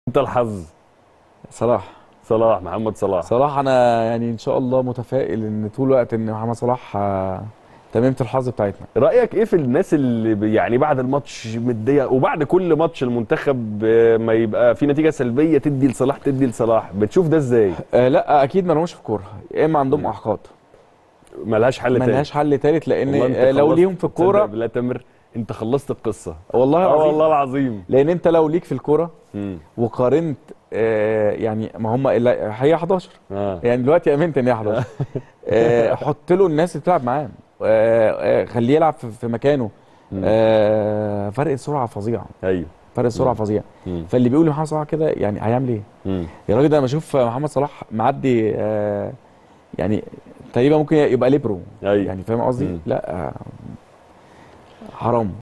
انت الحظ صلاح صلاح محمد صلاح صلاح انا يعني ان شاء الله متفائل ان طول الوقت ان محمد صلاح آه، تميمه الحظ بتاعتنا رايك ايه في الناس اللي ب- يعني بعد الماتش متضايق وبعد كل ماتش المنتخب آه، ما يبقى في نتيجه سلبيه تدي لصلاح تدي لصلاح بتشوف ده ازاي آه لا اكيد ما لهمش في كوره يا اما عندهم احقاد ملهاش حل ما تاني لهاش حل تالت لان والله أنت آه، لو خلصت- ليهم في الكوره تصدق بالله تامر انت خلصت القصه والله اه العظيم والله العظيم لان انت لو ليك في الكوره مم. وقارنت آه يعني ما هم إلا- هي 11 اه يعني دلوقتي امنت ان هي 11 آه حط له الناس اللي بتلعب معاه آه آه خليه يلعب في, في مكانه مم. آه فرق السرعه فظيع ايوه فرق السرعه مم. فظيع مم. فاللي بيقول محمد صلاح كده يعني هيعمل ايه؟ مم. يا راجل ده انا بشوف محمد صلاح معدي آه يعني تقريبا ممكن يبقى ليبرو ايوه يعني فاهم قصدي؟ مم. لا آه حرام